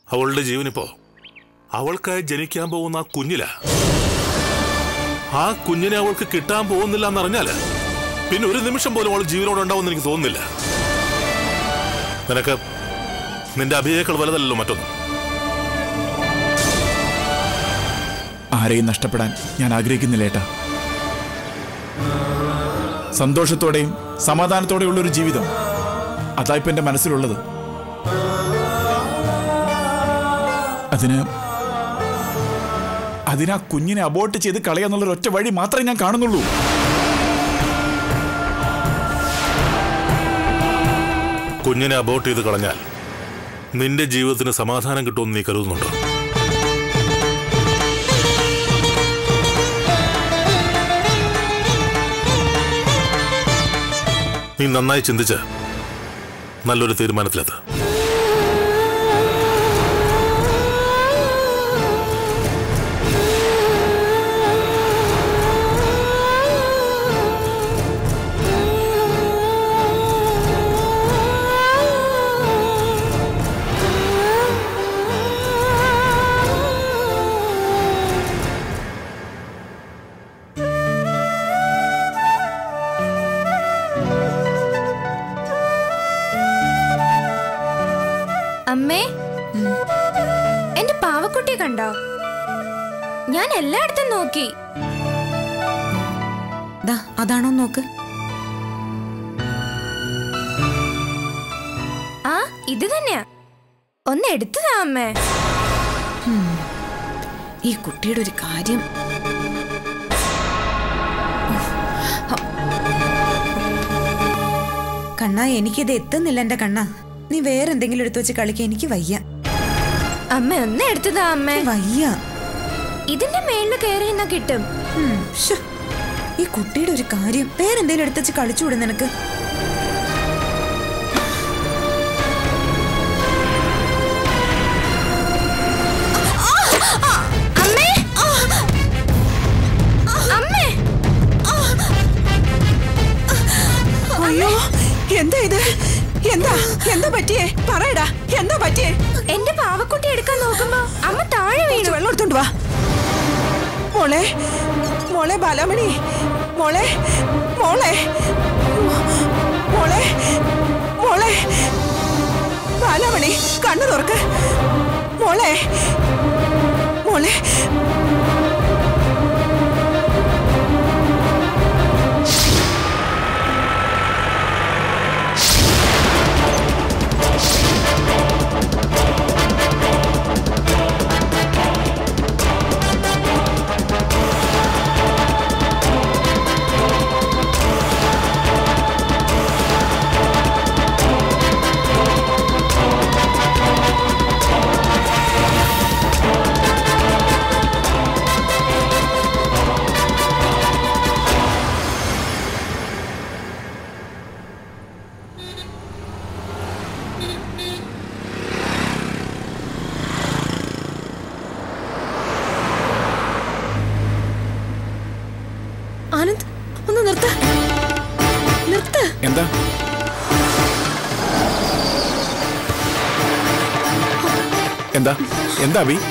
അവളുടെ ജീവനിപ്പോ അവൾക്കായി ജനിക്കാൻ പോകുന്ന ആ കുഞ്ഞില ആ കുഞ്ഞിനെ അവൾക്ക് കിട്ടാൻ പോകുന്നില്ല എന്നറിഞ്ഞാല് പിന്നെ ഒരു നിമിഷം പോലും അവൾ ജീവനോടെ ഉണ്ടാവുമെന്ന് എനിക്ക് തോന്നുന്നില്ല നിനക്ക് നിന്റെ അഭിനയേക്കാൾ വലുതല്ലല്ലോ മറ്റൊന്നും ആരെയും നഷ്ടപ്പെടാൻ ഞാൻ ആഗ്രഹിക്കുന്നില്ല ഏട്ടാ സന്തോഷത്തോടെയും സമാധാനത്തോടെയുള്ള ഒരു ജീവിതം അതാ ഇപ്പൊ എന്റെ മനസ്സിലുള്ളത് അതിന് അതിനാ കുഞ്ഞിനെ അബോർട്ട് ചെയ്ത് കളയാന്നുള്ള ഒറ്റ വഴി മാത്രമേ ഞാൻ കാണുന്നുള്ളൂ കുഞ്ഞിനെ അബോർട്ട് ചെയ്ത് കളഞ്ഞാൽ നിന്റെ ജീവിതത്തിന് സമാധാനം കിട്ടുമെന്ന് നീ കരുതുന്നുണ്ടോ നീ നന്നായി ചിന്തിച്ച് നല്ലൊരു തീരുമാനത്തിലെത്ത് അമ്മേ എന്റെ പാവക്കുട്ടിയെ കണ്ടോ ഞാൻ എല്ലായിടത്തും നോക്കി ദാ അതാണോ നോക്ക് ആ ഇത് തന്നെയാ ഒന്ന് എടുത്തതാ അമ്മേ ഈ കുട്ടിയുടെ ഒരു കാര്യം കണ്ണാ എനിക്കിത് എത്തുന്നില്ല എന്റെ കണ്ണാ നീ വേറെ എന്തെങ്കിലും എടുത്തു വെച്ച് കളിക്കാൻ എനിക്ക് വയ്യ അമ്മ ഒന്ന് എടുത്തതാ അമ്മേ വയ്യ ഇതിന്റെ മേളില് കയറി നിന്നാ കിട്ടും ഉം, ശ്ശോ. ഈ കുട്ടിയുടെ ഒരു കാര്യം വേറെന്തേലും എടുത്തു വെച്ച് കളിച്ചുകൂടെ നിനക്ക് അമ്മേ അമ്മേ അയ്യോ എന്താ ഇത് എന്താ എന്താ പറ്റിയേ പറയടാ എന്താ പറ്റിയേ എന്റെ പാവക്കുട്ടി എടുക്കാൻ നോക്കുമ്പോ അമ്മ താഴെ കുറച്ച് വീണു വെള്ളം എടുത്തോണ്ട് വാ മോളെ മോളെ ബാലാമണി മോളെ മോളെ മോളെ മോളെ ബാലാമണി കണ്ണു തുറക്ക് മോളെ മോളെ ആനന്ദ് ഒന്ന് നിർത്ത നിർത്ത് എന്താ എന്താ എന്താ അഭി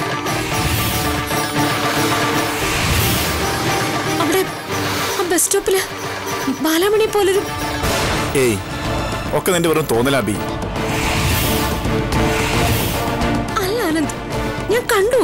അവിടെ ആ ബസ് സ്റ്റോപ്പില് ബാലാമണി പോലൊരു ഏയ് ഒക്കെ നിന്റെ വെറും തോന്നല അഭി അല്ല ആനന്ദ് ഞാൻ കണ്ടു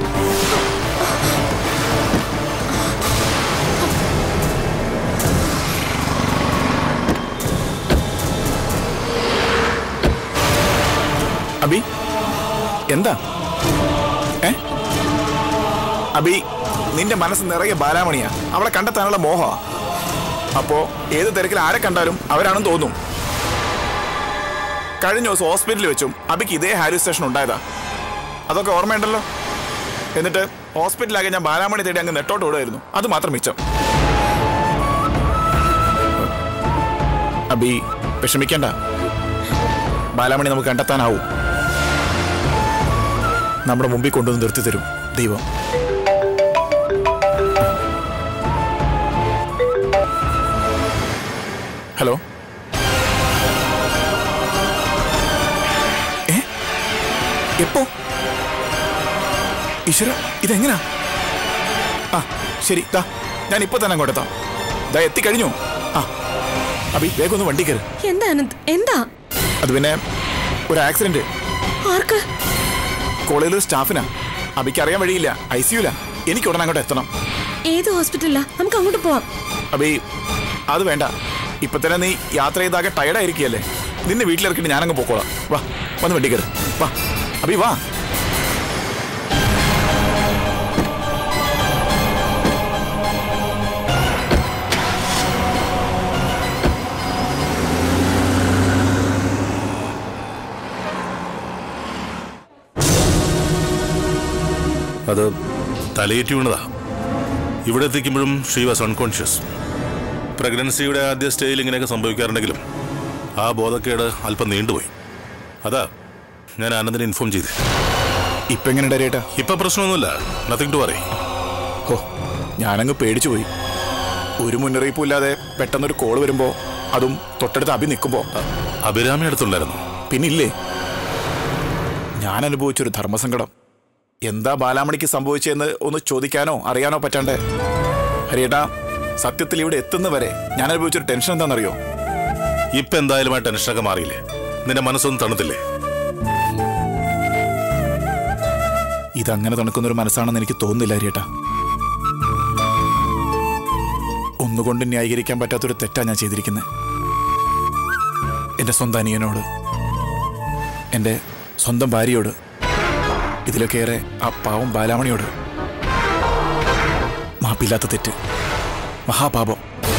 അബി എന്താ ഏ അബി നിന്റെ മനസ്സ് നിറയെ ബാലാമണിയാ അവളെ കണ്ടെത്താനുള്ള മോഹ അപ്പോ ഏത് തിരക്കിൽ ആരെ കണ്ടാലും അവരാണെന്ന് തോന്നും കഴിഞ്ഞ ദിവസം ഹോസ്പിറ്റലിൽ വെച്ചും അബിക്ക് ഇതേ ഹാലുസിനേഷൻ ഉണ്ടായതാ അതൊക്കെ ഓർമ്മയുണ്ടല്ലോ എന്നിട്ട് ഹോസ്പിറ്റലാകെ ഞാൻ ബാലാമണി തേടി അങ്ങ് നെട്ടോട്ട് ഓടുമായിരുന്നു അത് മാത്രം മിച്ചം അബി വിഷമിക്കണ്ട ബാലാമണി നമുക്ക് കണ്ടെത്താനാവും നമ്മുടെ മുമ്പിൽ കൊണ്ടുവന്ന് നിർത്തി തരും ദൈവം ഹലോ എപ്പോ ഈശ്വര ഇതെങ്ങനാ ആ ശരി ദാ ഞാൻ ഇപ്പൊ തന്നെ അങ്ങോട്ട് എത്താം ദാ എത്തിക്കഴിഞ്ഞു ആ അബി വേഗം ഒന്ന് വണ്ടി കയറി എന്താ അനന്ത് എന്താ അത് പിന്നെ ഒരു ആക്സിഡന്റ് ആർക്ക് കോളേജിൽ ഒരു സ്റ്റാഫിനാ അബിക്ക് അറിയാൻ വഴിയില്ല ഐ സിയുല എനിക്ക് ഉടനെ അങ്ങോട്ട് എത്തണം ഏത് ഹോസ്പിറ്റലിലാ നമുക്ക് അങ്ങോട്ട് പോവാം അബി അത് വേണ്ട ഇപ്പൊ തന്നെ നീ യാത്ര ചെയ്താകെ ടയർഡായിരിക്കുകയല്ലേ നിന്നെ വീട്ടിലിറക്കിട്ട് ഞാനങ്ങ് പോക്കോളാം വാ വന്ന് വണ്ടി കയറി വാ അബി വാ അത് തലയേറ്റി വീണതാ ഇവിടെ എത്തിക്കുമ്പോഴും ഷീ വാസ് അൺകോൺഷ്യസ് പ്രഗ്നൻസിയുടെ ആദ്യ സ്റ്റേജിൽ ഇങ്ങനെയൊക്കെ സംഭവിക്കാറുണ്ടെങ്കിലും ആ ബോധക്കേട് അല്പം നീണ്ടുപോയി അതാ ഞാൻ ആനന്ദിനെ ഇൻഫോം ചെയ്തേ ഇപ്പൊ എങ്ങനെ ഡരേട്ടാ ഇപ്പൊ പ്രശ്നമൊന്നുമില്ല നത്തിങ് ടു പറയും ഹോ ഞാനങ്ങ് പേടിച്ചു പോയി ഒരു മുന്നറിയിപ്പും ഇല്ലാതെ പെട്ടെന്നൊരു കോള് വരുമ്പോ അതും തൊട്ടടുത്ത് അഭി നിൽക്കുമ്പോ അഭിരാമി അടുത്തുണ്ടായിരുന്നു പിന്നില്ലേ ഞാൻ അനുഭവിച്ചൊരു ധർമ്മസങ്കടം എന്താ ബാലാമണിക്ക് സംഭവിച്ചതെന്ന് ഒന്ന് ചോദിക്കാനോ അറിയാനോ പറ്റാണ്ടേ ഹരിയേട്ടാ സത്യത്തിൽ ഇവിടെ എത്തുന്നവരെ ഞാൻ അനുഭവിച്ചൊരു ടെൻഷൻ എന്താണെന്നറിയോ ഇപ്പൊ എന്തായാലും ആ ടെൻഷനൊക്കെ മാറിയില്ലേ നിന്റെ മനസ്സൊന്നും തണുത്തില്ലേ ഇതങ്ങനെ തണുക്കുന്നൊരു മനസ്സാണെന്ന് എനിക്ക് തോന്നുന്നില്ല ഹരിയേട്ടാ ഒന്നുകൊണ്ട് ന്യായീകരിക്കാൻ പറ്റാത്തൊരു തെറ്റാ ഞാൻ ചെയ്തിരിക്കുന്നത് എൻ്റെ സ്വന്തം അനിയനോട് എൻ്റെ സ്വന്തം ഭാര്യയോട് ഇതിലൊക്കെ ഏറെ ആ പാവം ബാലാമണിയോട് മാപ്പില്ലാത്ത തെറ്റ് മഹാപാപം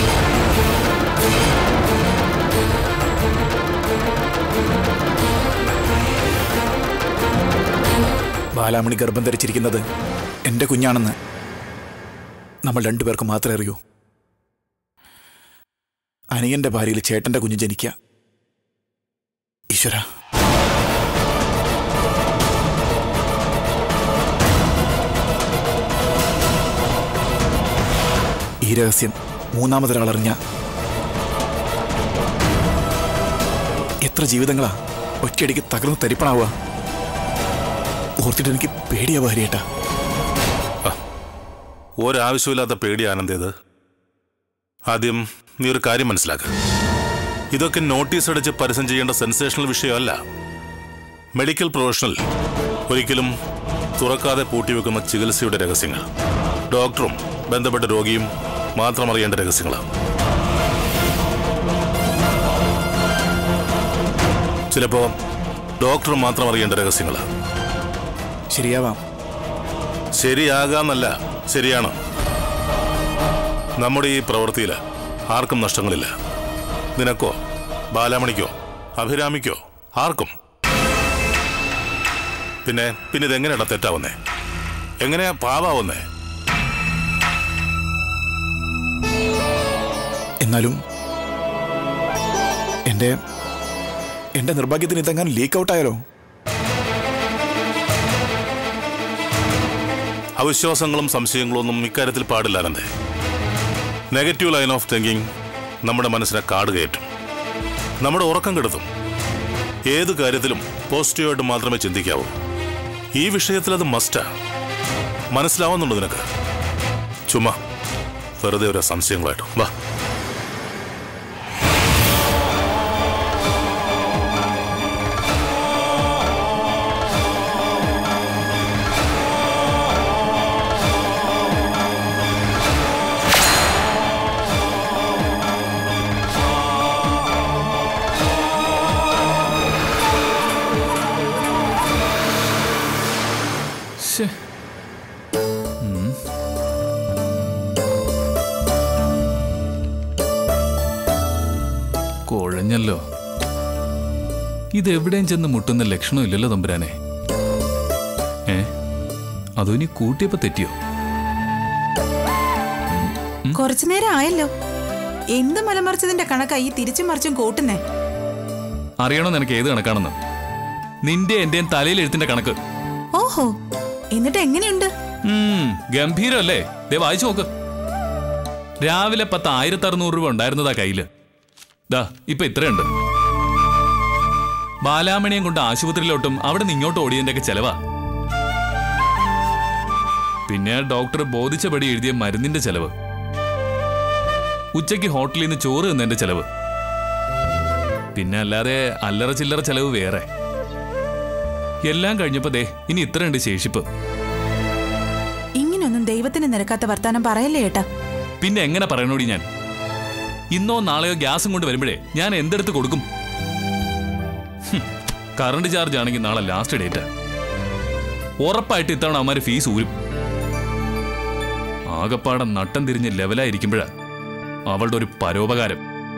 ബാലാമണി ഗർഭം ധരിച്ചിരിക്കുന്നത് എൻ്റെ കുഞ്ഞാണെന്ന് നമ്മൾ രണ്ടുപേർക്ക് മാത്രമേ അറിയൂ അനിയന്റെ ഭാര്യയിൽ ചേട്ടന്റെ കുഞ്ഞ് ജനിക്കുക ഈശ്വര ഈ രഹസ്യം മൂന്നാമതൊരാളറിഞ്ഞ എത്ര ജീവിതങ്ങളാ ഒറ്റയടിക്ക് തകർന്ന് തരിപ്പണാവുക ഓർത്തിട്ട് എനിക്ക് പേടിയാവുക ഹരിയേട്ടാ ഒരാവശ്യമില്ലാത്ത പേടി ആനന്ദേത് ആദ്യം നീ ഒരു കാര്യം മനസ്സിലാക്ക ഇതൊക്കെ നോട്ടീസ് അടിച്ച് പരസ്യം ചെയ്യേണ്ട സെൻസേഷണൽ വിഷയമല്ല മെഡിക്കൽ പ്രൊഫഷണൽ ഒരിക്കലും തുറക്കാതെ പൂട്ടിവെക്കുന്ന ചികിത്സയുടെ രഹസ്യങ്ങൾ ഡോക്ടറും ബന്ധപ്പെട്ട രോഗിയും മാത്രം അറിയേണ്ട രഹസ്യങ്ങളാണ് ചിലപ്പോ ഡോക്ടർ മാത്രം അറിയേണ്ട രഹസ്യങ്ങളാണ് ശരിയാവാം ശരിയാകാന്നല്ല ശരിയാണ് നമ്മുടെ ഈ പ്രവൃത്തിയിൽ ആർക്കും നഷ്ടങ്ങളില്ല നിനക്കോ ബാലാമണിക്കോ അഭിരാമിക്കോ ആർക്കും പിന്നെ പിന്നെ ഇതെങ്ങനെയാ തെറ്റാവുന്നേ എങ്ങനെയാ പാവാവുന്നേ എന്നാലും എൻ്റെ എൻ്റെ നിർഭാഗ്യത്തിന് ഇതെങ്ങാനും ലീക്ക് ഔട്ടായാലോ അവിശ്വാസങ്ങളും സംശയങ്ങളും ഒന്നും ഇക്കാര്യത്തിൽ പാടില്ല അനന്തേ നെഗറ്റീവ് ലൈൻ ഓഫ് തിങ്കിങ് നമ്മുടെ മനസ്സിനെ കാട് കയറ്റും നമ്മുടെ ഉറക്കം കെടുത്തും ഏത് കാര്യത്തിലും പോസിറ്റീവായിട്ട് മാത്രമേ ചിന്തിക്കാവൂ ഈ വിഷയത്തിൽ അത് മസ്റ്റാ മനസ്സിലാവുന്നുണ്ടോ നിനക്ക് ചുമ്മാ വെറുതെ ഒരു സംശയങ്ങളായിട്ട് വാ ശ്ശേ. ഉം. കുഴഞ്ഞല്ലോ ഇതെവിടെയും ചെന്ന് മുട്ടുന്ന ലക്ഷണമില്ലല്ലോ തമ്പുരാനെ ഏ അതോ ഇനി കൂട്ടിയപ്പോ തെറ്റിയോ കുറച്ചു നേരം ആയല്ലോ എന്ത് മലമറിച്ചതിന്റെ കണക്കാ ഈ തിരിച്ചും മറിച്ചും കൂട്ടുന്നേ അറിയണോ നിനക്ക് ഏത് കണക്കാണെന്ന് നിന്റെ എന്റെയും തലയിൽ എഴുത്തിന്റെ കണക്ക് ഓഹോ എന്നിട്ട് എങ്ങനെയുണ്ട് ഉം, ഗംഭീരമല്ലേ ദേ വായിച്ചു നോക്ക് രാവിലെ പത്ത് ആയിരത്തി അറുന്നൂറ് രൂപ ഉണ്ടായിരുന്നതാ കയ്യില് ദാ ഇപ്പൊ ഇത്രയുണ്ട് ബാലാമണിയും കൊണ്ട് ആശുപത്രിയിലോട്ടും അവിടെ നിന്ന് ഇങ്ങോട്ട് ഓടിയതിന്റെ ഒക്കെ ചെലവാ പിന്നെ ഡോക്ടർ ബോധിച്ചപടി എഴുതിയ മരുന്നിന്റെ ചെലവ് ഉച്ചയ്ക്ക് ഹോട്ടലിൽ നിന്ന് ചോറ് തിന്നതിന്റെ ചെലവ് പിന്നെ അല്ലാതെ അല്ലറ ചില്ലറ ചെലവ് വേറെ എല്ലാം കഴിഞ്ഞപ്പോ ദേ ഇനി ഇത്രയുണ്ട് ശേഷിപ്പ് ഇങ്ങനെയൊന്നും ദൈവത്തിന് നിരക്കാത്ത വർത്താനം പറയല്ലേ ഏട്ടാ പിന്നെ എങ്ങനെ പറയണോടി ഞാൻ ഇന്നോ നാളെയോ ഗ്യാസും കൊണ്ട് വരുമ്പോഴേ ഞാൻ എന്തെടുത്ത് കൊടുക്കും ഹും, കറണ്ട് ചാർജ് ആണെങ്കിൽ നാളെ ലാസ്റ്റ് ഡേറ്റ് ഉറപ്പായിട്ട് ഇത്തവണ അവന്മാര് ഫീസ് ഊരും ആകപ്പാടെ നട്ടം തിരിഞ്ഞ് ലെവലായിരിക്കുമ്പോഴാ അവളുടെ ഒരു പരോപകാരം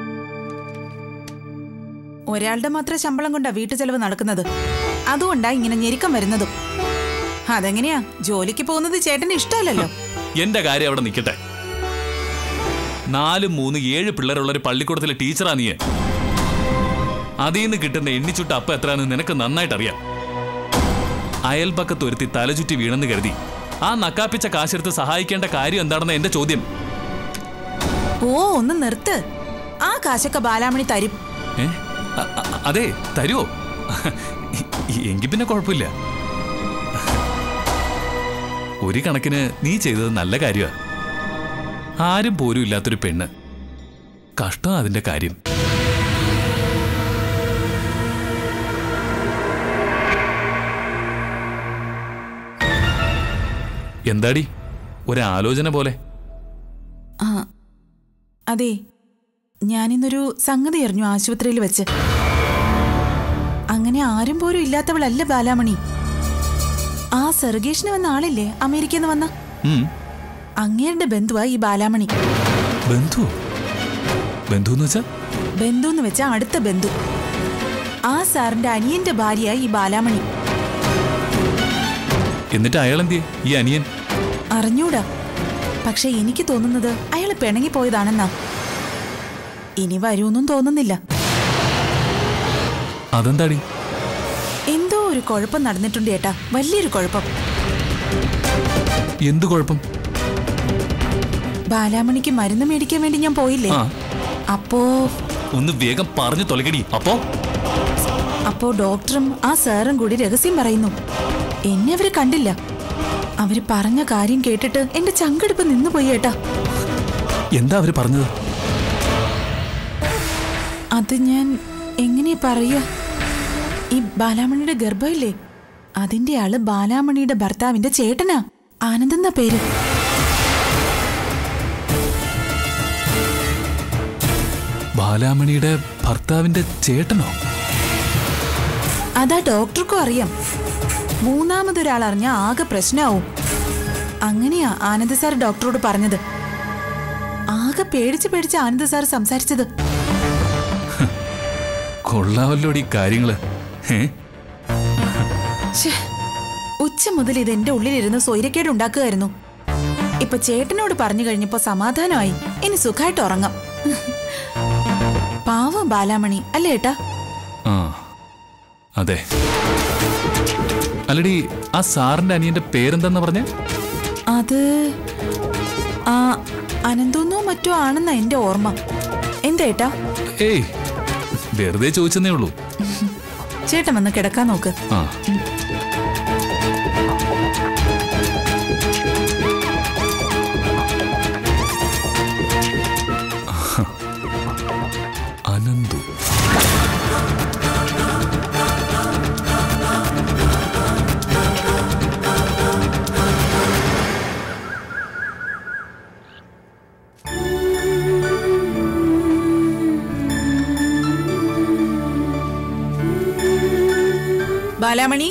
ഒരാളുടെ മാത്രം ശമ്പളം കൊണ്ടാ വീട്ടു ചെലവ് നടക്കുന്നത് അതുകൊണ്ടാ ഇങ്ങനെ ഞെരുക്കം വരുന്നതും അതെങ്ങനെയാ ജോലിക്ക് പോകുന്നത് ചേട്ടന് ഇഷ്ടമല്ലല്ലോ എന്റെ കാര്യം അവിടെ നിൽക്കട്ടെ നാല് മൂന്ന് ഏഴ് പിള്ളേരുള്ള ഒരു പള്ളിക്കൂടത്തിലെ ടീച്ചറാ നീ അതിൽ നിന്ന് കിട്ടുന്ന എണ്ണിച്ചുട്ട അപ്പം എത്രയാണെന്ന് നിനക്ക് നന്നായിട്ട് അറിയാം അയൽപക്കത്ത് ഒരുത്തി തലചുറ്റി വീണെന്ന് കരുതി ആ നക്കാപ്പിച്ച കാശെടുത്ത് സഹായിക്കേണ്ട കാര്യം എന്താണെന്ന് എന്റെ ചോദ്യം ഓ ഒന്ന് നിർത്ത് ആ കാശൊക്കെ ബാലാമണി തരും ഏ അ- അ- അതെ തരുവോ എങ്കിൽ പിന്നെ കുഴപ്പമില്ല ഒരു കണക്കിന് നീ ചെയ്തത് നല്ല കാര്യമാ ആരും പോലും ഇല്ലാത്തൊരു പെണ്ണ് കഷ്ടം അതിന്റെ കാര്യം എന്താടി ഒരാലോചന പോലെ ആ അതെ ഞാനിന്നൊരു സംഗതി അറിഞ്ഞു ആശുപത്രിയിൽ വെച്ച് അങ്ങനെ ആരും പോലും ഇല്ലാത്തവളല്ല ബാലാമണി ആ സെർഗേഷിന് വന്ന ആളില്ലേ അമേരിക്കയിൽ നിന്ന് വന്ന ഉം, അങ്ങേരുടെ ബന്ധുവാ ഈ ബാലാമണി ബന്ധു ബന്ധു എന്ന് വെച്ചാ ബന്ധു എന്ന് വെച്ചാ അടുത്ത ബന്ധു ആ സാറിന്റെ അനിയന്റെ ഭാര്യ ഈ ബാലാമണി എന്നിട്ട് അയാൾ എന്തിയെ ഈ അനിയൻ അറിഞ്ഞൂടാ പക്ഷെ എനിക്ക് തോന്നുന്നത് അയാൾ പിണങ്ങിപ്പോയതാണെന്നാ ഇനി വരൂന്നും തോന്നുന്നില്ല അതെന്താടി എന്തോ ഒരു കുഴപ്പം നടന്നിട്ടുണ്ട് ഏട്ടാ വലിയൊരു കുഴപ്പം എന്തു കുഴപ്പം ബാലാമണിക്ക് മരുന്ന് മേടിക്കാൻ വേണ്ടി ഞാൻ പോയില്ലേ ആ അപ്പോ ഒന്ന് വേഗം പറഞ്ഞു തൊലകടി അപ്പോ അപ്പോ ഡോക്ടറും ആ സാറും കൂടി രഹസ്യം പറയുന്നു എന്നെ അവര് കണ്ടില്ല അവര് പറഞ്ഞ കാര്യം കേട്ടിട്ട് എന്റെ ചങ്കെടുപ്പ് നിന്നുപോയി ഏട്ടാ എന്താ അവര് പറഞ്ഞത് അത് ഞാൻ എങ്ങനെയാ പറയുക ഈ ബാലാമണിയുടെ ഗർഭമില്ലേ അതിന്റെ ആള് ബാലാമണിയുടെ ഭർത്താവിന്റെ ചേട്ടനാ ആനന്ദെന്ന പേര് ബാലാമണിയുടെ ഭർത്താവിന്റെ ചേട്ടനോ അതാ ഡോക്ടർക്കും അറിയാം മൂന്നാമതൊരാൾ അറിഞ്ഞ ആകെ പ്രശ്നമാവും അങ്ങനെയാ ആനന്ദ് സാർ ഡോക്ടറോട് പറഞ്ഞത് ആകെ പേടിച്ച് പേടിച്ച് ആനന്ദ് സാർ സംസാരിച്ചത് കൊള്ളാമല്ലോടി കാര്യങ്ങള് ഏ ശ്ശേ, ഉച്ച മുതൽ ഇത് എന്റെ ഉള്ളിലിരുന്ന് സ്വൈരക്കേട് ഉണ്ടാക്കുകയായിരുന്നു ഇപ്പൊ ചേട്ടനോട് പറഞ്ഞു കഴിഞ്ഞപ്പോ സമാധാനമായി ഇനി സുഖമായിട്ട് ഉറങ്ങാം പാവം ബാലാമണി അല്ലേ ഏട്ടാ ആ അതെ അല്ലടി ആ സാറിന്റെ അനിയന്റെ പേരെന്താന്ന് പറഞ്ഞ അത് ആ അനന്തോന്നോ മറ്റോ ആണെന്നാ എന്റെ ഓർമ്മ എന്താ ഏട്ടാ ഏയ് വെറുതെ ചോദിച്ചെന്നേ ഉള്ളൂ ചേട്ടൻ വന്ന് കിടക്കാൻ നോക്ക് ആ അനന്തു ബാലാമണി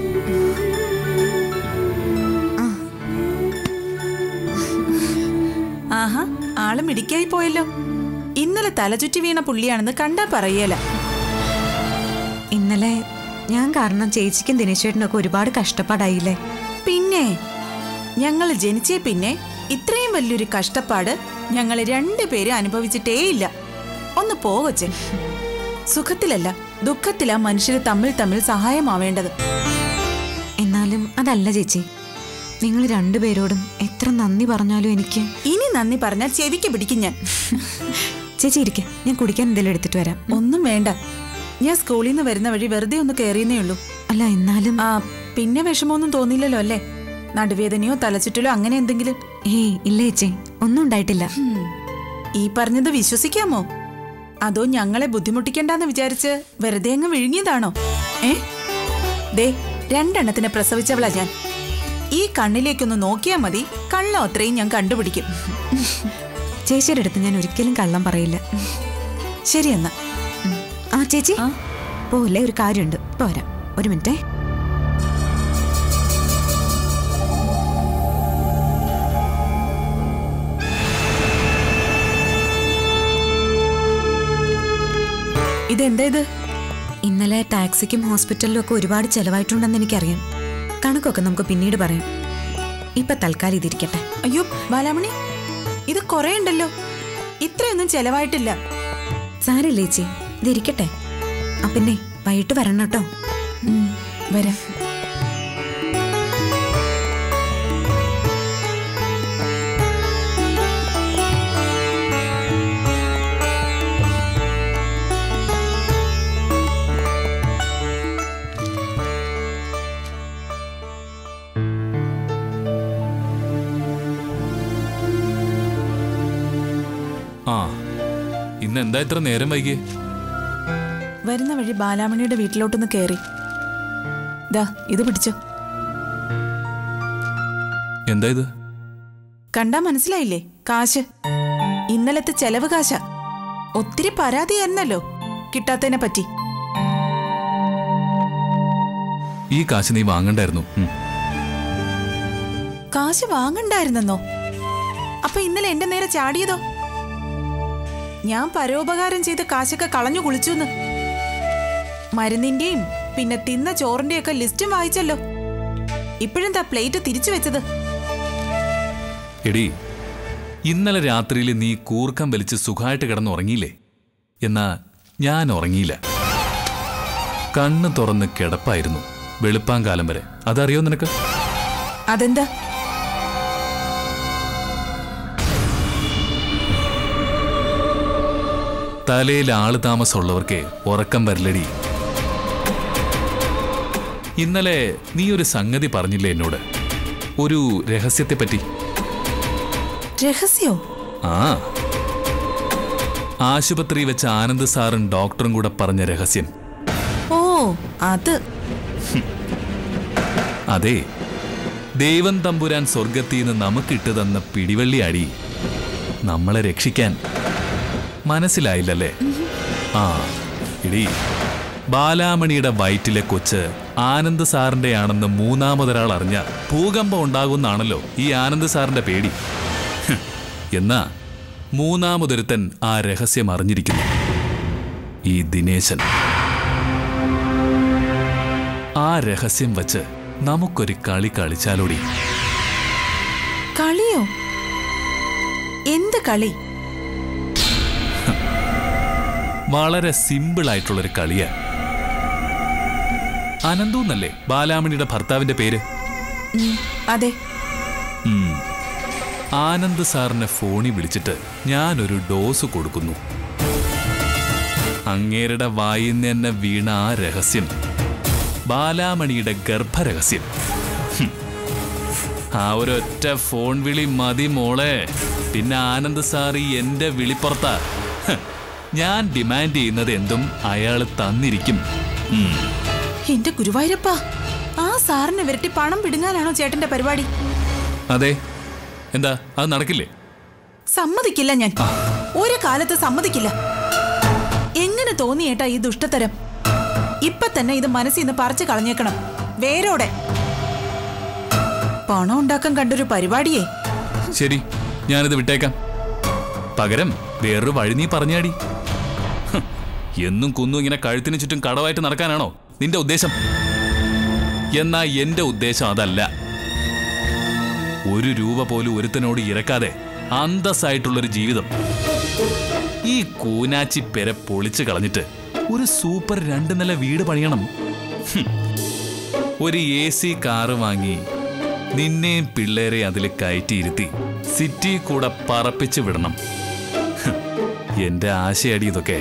ആഹാ ആള് മിടിക്കായി പോയല്ലോ ഇന്നലെ തലചുറ്റി വീണ പുള്ളിയാണെന്ന് കണ്ടാ പറയല ഇന്നലെ ഞാൻ കാരണം ചേച്ചിക്കും ദിനേശേട്ടനൊക്കെ ഒരുപാട് കഷ്ടപ്പാടായില്ലേ പിന്നെ ഞങ്ങൾ ജനിച്ചേ പിന്നെ ഇത്രയും വലിയൊരു കഷ്ടപ്പാട് ഞങ്ങൾ രണ്ടുപേരും അനുഭവിച്ചിട്ടേയില്ല ഒന്ന് പോവച്ചെ സുഖത്തിലല്ല ദുഃഖത്തിലാ മനുഷ്യര് തമ്മിൽ തമ്മിൽ സഹായമാവേണ്ടത് എന്നാലും അതല്ല ചേച്ചി നിങ്ങൾ രണ്ടുപേരോടും എത്ര നന്ദി പറഞ്ഞാലും എനിക്ക് ഇനി നന്ദി പറഞ്ഞാൽ ചെവിക്ക് പിടിക്കും ഞാൻ ചേച്ചി ഇരിക്കെ ഞാൻ കുടിക്കാൻ എന്തെങ്കിലും എടുത്തിട്ട് വരാം ഒന്നും വേണ്ട ഞാൻ സ്കൂളിൽ നിന്ന് വരുന്ന വഴി വെറുതെ ഒന്ന് കയറിയെന്നേ ഉള്ളൂ അല്ല എന്നാലും ആ പിന്നെ വിഷമമൊന്നും തോന്നിയില്ലല്ലോ അല്ലേ നടുവേദനയോ തലചുറ്റലോ അങ്ങനെ എന്തെങ്കിലും ഏയ് ഇല്ല ചേച്ചി ഒന്നും ഉണ്ടായിട്ടില്ല ഈ പറഞ്ഞത് വിശ്വസിക്കാമോ അതോ ഞങ്ങളെ ബുദ്ധിമുട്ടിക്കണ്ടെന്ന് വിചാരിച്ച് വെറുതെ അങ്ങ് വിഴുങ്ങിയതാണോ ഏ ദേ രണ്ടെണ്ണത്തിനെ പ്രസവിച്ചവളാ ഞാൻ ഈ കണ്ണിലേക്കൊന്ന് നോക്കിയാ മതി കള്ളം അത്രയും ഞാൻ കണ്ടുപിടിക്കും ചേച്ചിയുടെ അടുത്ത് ഞാൻ ഒരിക്കലും കള്ളം പറയില്ല ശരി എന്നാ ഉം. ആ ചേച്ചി പോലെ ഒരു കാര്യമുണ്ട് പോരാ ഒരു മിനിറ്റേ ഇതെന്താ ഇത് ഇന്നലെ ടാക്സിക്കും ഹോസ്പിറ്റലിലും ഒക്കെ ഒരുപാട് ചെലവായിട്ടുണ്ടെന്ന് എനിക്കറിയാം കണക്കൊക്കെ നമുക്ക് പിന്നീട് പറയാം ഇപ്പൊ തൽക്കാലം ഇതിരിക്കട്ടെ അയ്യോ ബാലാമണി ഇത് കുറേ ഉണ്ടല്ലോ ഇത്രയൊന്നും ചെലവായിട്ടില്ല സാരില്ല ചേച്ചി ഇതിരിക്കട്ടെ ആ പിന്നെ വൈകിട്ട് വരണം കേട്ടോ ഉം, വരാം ആ ഇന്ന് എന്താ ഇത്ര നേരം വൈകിയേ വരുന്ന വഴി ബാലാമണിയുടെ വീട്ടിലോട്ടൊന്ന് കയറി ദാ ഇത് പിടിച്ചോ എന്താ ഇത് കണ്ടാ മനസ്സിലായില്ലേ കാശ് ഇന്നലത്തെ ചെലവ് കാശ ഒത്തിരി പരാതിയായിരുന്നല്ലോ കിട്ടാത്തതിനെ പറ്റി ഈ കാശ് നീ വാങ്ങണ്ടായിരുന്നു ഉം. കാശ് വാങ്ങണ്ടായിരുന്നെന്നോ അപ്പൊ ഇന്നലെ എന്റെ നേരെ ചാടിയതോ ഞാൻ പരോപകാരം ചെയ്ത് കാശൊക്കെ കളഞ്ഞു കുളിച്ചു മരുന്നിന്റെയും പിന്നെ തിന്ന ചോറിന്റെയും ഒക്കെ ലിസ്റ്റും വായിച്ചല്ലോ ഇപ്പോഴെന്താ പ്ലേറ്റ് തിരിച്ചു വെച്ചത് എടി ഇന്നലെ രാത്രിയിൽ നീ കൂർക്കം വലിച്ച് സുഖമായിട്ട് കിടന്ന് ഉറങ്ങിയില്ലേ എന്നാ ഞാൻ ഉറങ്ങിയില്ല കണ്ണ് തുറന്ന് കിടപ്പായിരുന്നു വെളുപ്പാങ്കാലം വരെ അതറിയോ നിനക്ക് അതെന്താ തലയിൽ ആള് താമസമുള്ളവർക്ക് ഉറക്കം വരില്ലടി ഇന്നലെ നീ ഒരു സംഗതി പറഞ്ഞില്ലേ എന്നോട് ഒരു രഹസ്യത്തെപ്പറ്റി രഹസ്യോ ആ ആശുപത്രി വെച്ച് ആനന്ദ് സാറും ഡോക്ടറും കൂടെ പറഞ്ഞ രഹസ്യം ഓ അത് അതെ ദൈവം തമ്പുരാൻ സ്വർഗത്തിൽ നിന്ന് നമുക്കിട്ട് തന്ന പിടിവള്ളി അടി നമ്മളെ രക്ഷിക്കാൻ മനസ്സിലായില്ലല്ലേ ആ ഇടി ബാലാമണിയുടെ വയറ്റിലെ കൊച്ച് ആനന്ദ് സാറിന്റെ ആണെന്ന് മൂന്നാമതൊരാൾ അറിഞ്ഞ ഭൂകമ്പം ഉണ്ടാകുന്നാണല്ലോ ഈ ആനന്ദ് സാറിന്റെ പേടി ഹ്, എന്നാ മൂന്നാമതൊരുത്തൻ ആ രഹസ്യം അറിഞ്ഞിരിക്കുന്നു ഈ ദിനേശൻ ആ രഹസ്യം വച്ച് നമുക്കൊരു കളി കളിച്ചാലോടി കളിയോ എന്ത് കളി വളരെ സിമ്പിൾ ആയിട്ടുള്ളൊരു കളിയാ അനന്തു എന്നല്ലേ ബാലാമണിയുടെ ഭർത്താവിന്റെ പേര് ഉം, അതെ ഉം. ആനന്ദ് സാറിനെ ഫോണിൽ വിളിച്ചിട്ട് ഞാനൊരു ഡോസ് കൊടുക്കുന്നു അങ്ങേരുടെ വായിന്ന് തന്നെ വീണ ആ രഹസ്യം ബാലാമണിയുടെ ഗർഭരഹസ്യം ഹും. ആ ഒരൊറ്റ ഫോൺ വിളി മതി മോളെ പിന്നെ ആനന്ദ് സാറി എന്റെ വിളിപ്പുറത്താ ഹ്. ഞാൻ ഡിമാൻഡ് ചെയ്യുന്നത് എന്തും അയാൾ തന്നിരിക്കും ഉം. എന്റെ ഗുരുവായൂരപ്പ ആ സാറിനെ വിരട്ടി പണം പിടുങ്ങാനാണോ ചേട്ടന്റെ പരിപാടി അതെ എന്താ അത് നടക്കില്ലേ സമ്മതിക്കില്ല ഞാൻ ഒരു കാലത്ത് സമ്മതിക്കില്ല എങ്ങനെ തോന്നി ഏട്ടാ ഈ ദുഷ്ടത്തരം ഇപ്പൊ തന്നെ ഇത് മനസ്സിൽ നിന്ന് പറിച്ചു കളഞ്ഞേക്കണം വേരോടെ പണം ഉണ്ടാക്കാൻ കണ്ടൊരു പരിപാടിയേ ശരി ഞാനിത് വിട്ടേക്കാം പകരം വേറൊരു വഴി നീ പറഞ്ഞാടി ഹ്, എന്നും കുന്നും ഇങ്ങനെ കഴുത്തിന് ചുറ്റും കടവായിട്ട് നടക്കാനാണോ നിന്റെ ഉദ്ദേശം എന്നാ എന്റെ ഉദ്ദേശം അതല്ല ഒരു രൂപ പോലും ഒരുത്തനോട് ഇരക്കാതെ അന്തസ്സായിട്ടുള്ളൊരു ജീവിതം ഈ കൂനാച്ചി പെര പൊളിച്ചു കളഞ്ഞിട്ട് ഒരു സൂപ്പർ രണ്ട് നില വീട് പണിയണം ഹും. ഒരു എ സി കാറ് വാങ്ങി നിന്നെയും പിള്ളേരെ അതിൽ കയറ്റിയിരുത്തി സിറ്റി കൂടെ പറപ്പിച്ച് വിടണം ഹ്, എന്റെ ആശയടി ഇതൊക്കെ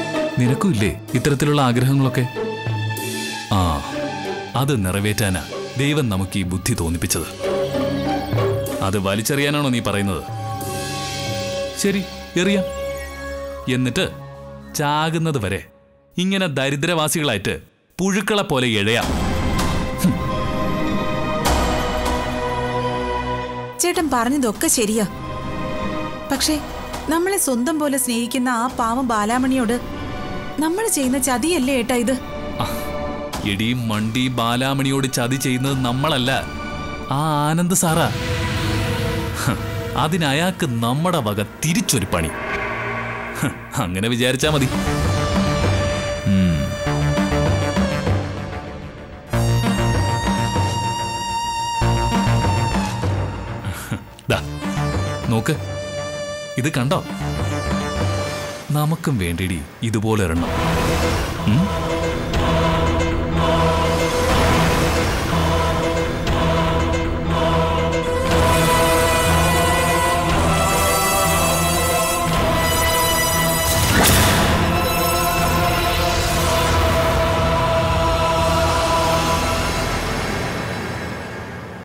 നിനക്കും ഇല്ലേ ഇത്തരത്തിലുള്ള ആഗ്രഹങ്ങളൊക്കെ ആ അത് നിറവേറ്റാനാ ദൈവം നമുക്ക് ഈ ബുദ്ധി തോന്നിപ്പിച്ചത് അത് വലിച്ചെറിയാനാണോ നീ പറയുന്നത് ശരി എറിയാം എന്നിട്ട് ചാകുന്നത് വരെ ഇങ്ങനെ ദരിദ്രവാസികളായിട്ട് പുഴുക്കളെ പോലെ എഴയാം ചേട്ടൻ പറഞ്ഞതൊക്കെ ശരിയാ പക്ഷേ നമ്മളെ സ്വന്തം പോലെ സ്നേഹിക്കുന്ന ആ പാവം ബാലാമണിയോട് നമ്മൾ ചെയ്യുന്ന ചതിയല്ലേ ഏട്ടാ ഇത് എടി മണ്ടി ബാലാമണിയോട് ചതി ചെയ്യുന്നത് നമ്മളല്ല ആ ആനന്ദ് സാറാ ഹ്, അതിന് അയാൾക്ക് നമ്മുടെ വക തിരിച്ചൊരു പണി ഹ്, അങ്ങനെ വിചാരിച്ചാ മതി ഉം. ദാ, നോക്ക് ഇത് കണ്ടോ നമുക്കും വേണ്ടിടി ഇതുപോലെ ഒരെണ്ണം ഉം?